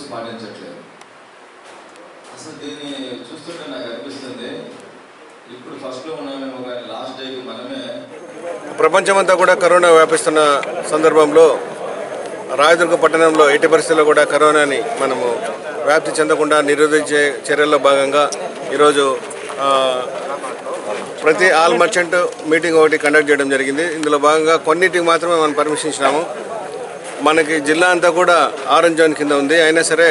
పాటించట్లేదు అసలు దీన్ని చూస్తుంటే నాకు అనిపిస్తుంది ఇప్పుడు ఫస్ట్లో ఉన్నామేమో కానీ లాస్ట్ డేకి మనమే ప్రపంచమంతా కూడా కరోనా వ్యాపిస్తున్న సందర్భంలో రాయదుర్గ పట్టణంలో ఎట్టి పరిస్థితుల్లో కూడా కరోనాని మనము వ్యాప్తి చెందకుండా నిరోధించే చర్యల్లో భాగంగా ఈరోజు ఆ, ప్రతి ఆల్ మర్చెంట్ మీటింగ్ ఒకటి కండక్ట్ చేయడం జరిగింది ఇందులో భాగంగా కొన్నిటికి మాత్రమే మనం పర్మిషన్ ఇచ్చినాము మనకి జిల్లా అంతా కూడా ఆరెంజ్ జోన్ కింద ఉంది అయినా సరే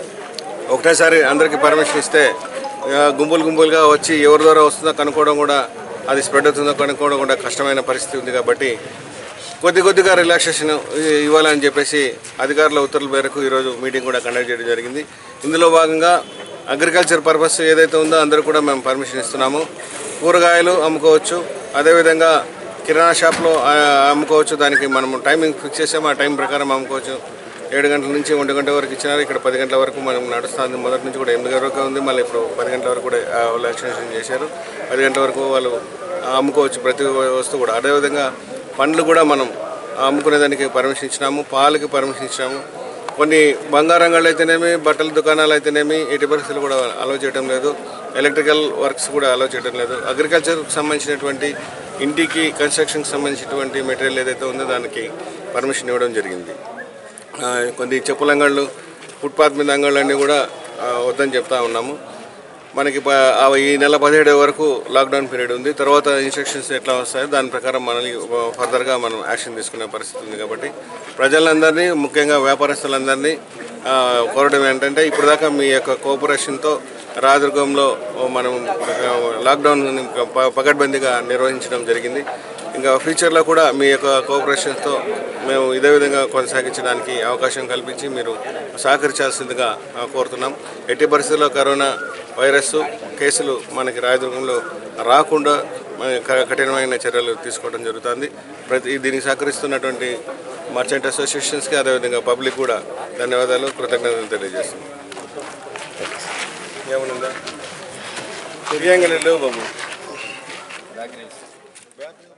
ఒకటేసారి అందరికీ పర్మిషన్ ఇస్తే ఆ, గుంపులు గుంపులుగా వచ్చి ఎవరి ద్వారా వస్తుందో కనుక్కోవడం కూడా అది స్ప్రెడ్ అవుతుందో కనుక్కోవడం కూడా కష్టమైన పరిస్థితి ఉంది కాబట్టి కొద్ది కొద్దిగా రిలాక్సేషన్ ఇవ్వాలని చెప్పేసి అధికారుల ఉత్తర్వుల మేరకు ఈరోజు మీటింగ్ కూడా కండక్ట్ చేయడం జరిగింది ఇందులో భాగంగా అగ్రికల్చర్ పర్పస్ ఏదైతే ఉందో అందరూ కూడా మేము పర్మిషన్ ఇస్తున్నాము కూరగాయలు అమ్ముకోవచ్చు అదేవిధంగా కిరాణా షాప్లో ఆ, అమ్ముకోవచ్చు దానికి మనం టైమింగ్ ఫిక్స్ చేసాము ఆ టైం ప్రకారం అమ్ముకోవచ్చు ఏడు గంటల నుంచి ఒంటి గంట వరకు ఇచ్చినారు ఇక్కడ పది గంటల వరకు మనం నడుస్తుంది మొదటి నుంచి కూడా ఎనిమిది వరకు ఉంది మళ్ళీ ఇప్పుడు పది గంటల వరకు కూడా ఆ, వాళ్ళు ఎక్స్టెన్షన్ చేశారు పది గంటల వరకు వాళ్ళు ఆ, అమ్ముకోవచ్చు ప్రతి వస్తువు కూడా అదేవిధంగా పండ్లు కూడా మనం అమ్ముకునేదానికి పర్మిషన్ ఇచ్చినాము పాలకి పర్మిషన్ ఇచ్చినాము కొన్ని బంగారంగాళ్ళు అయితేనేమి బట్టల దుకాణాలు అయితేనేమి ఎట్టి పరిస్థితులు కూడా అలౌ చేయడం లేదు ఎలక్ట్రికల్ వర్క్స్ కూడా అలౌ చేయడం లేదు అగ్రికల్చర్కి సంబంధించినటువంటి ఇంటికి కన్స్ట్రక్షన్కి సంబంధించినటువంటి మెటీరియల్ ఏదైతే ఉందో దానికి పర్మిషన్ ఇవ్వడం జరిగింది ఆ, కొన్ని చెప్పుల అంగళ్ళు ఫుట్పాత్ మీద అంగళ్ళు అన్నీ కూడా ఆ, వద్దని చెప్తా ఉన్నాము మనకి ప- ఆ ఈ నెల పదిహేడు వరకు లాక్డౌన్ పీరియడ్ ఉంది తర్వాత ఇన్స్ట్రక్షన్స్ ఎట్లా వస్తాయో దాని ప్రకారం మనల్ని ఫర్దర్గా మనం యాక్షన్ తీసుకునే పరిస్థితి ఉంది కాబట్టి ప్రజలందరినీ ముఖ్యంగా వ్యాపారస్తులందరినీ ఆ, కోరడం ఏంటంటే ఇప్పుడు దాకా మీ యొక్క కోఆపరేషన్తో రాదుర్గంలో మనం ఆ, లాక్డౌన్ ప- పకడ్బందీగా నిర్వహించడం జరిగింది ఇంకా ఫ్యూచర్లో కూడా మీ యొక్క కోఆపరేషన్తో మేము ఇదే విధంగా కొనసాగించడానికి అవకాశం కల్పించి మీరు సహకరించాల్సిందిగా ఆ, కోరుతున్నాం ఎట్టి పరిస్థితుల్లో కరోనా వైరస్ కేసులు మనకి రాయదుర్గంలో రాకుండా మన క- కఠినమైన చర్యలు తీసుకోవడం జరుగుతుంది ప్రతి దీనికి సహకరిస్తున్నటువంటి మర్చెంట్ అసోసియేషన్స్కి అదేవిధంగా పబ్లిక్ కూడా ధన్యవాదాలు కృతజ్ఞతలు తెలియజేస్తున్నాం ఏమనుందా తిరిగంగా లేవు బాబు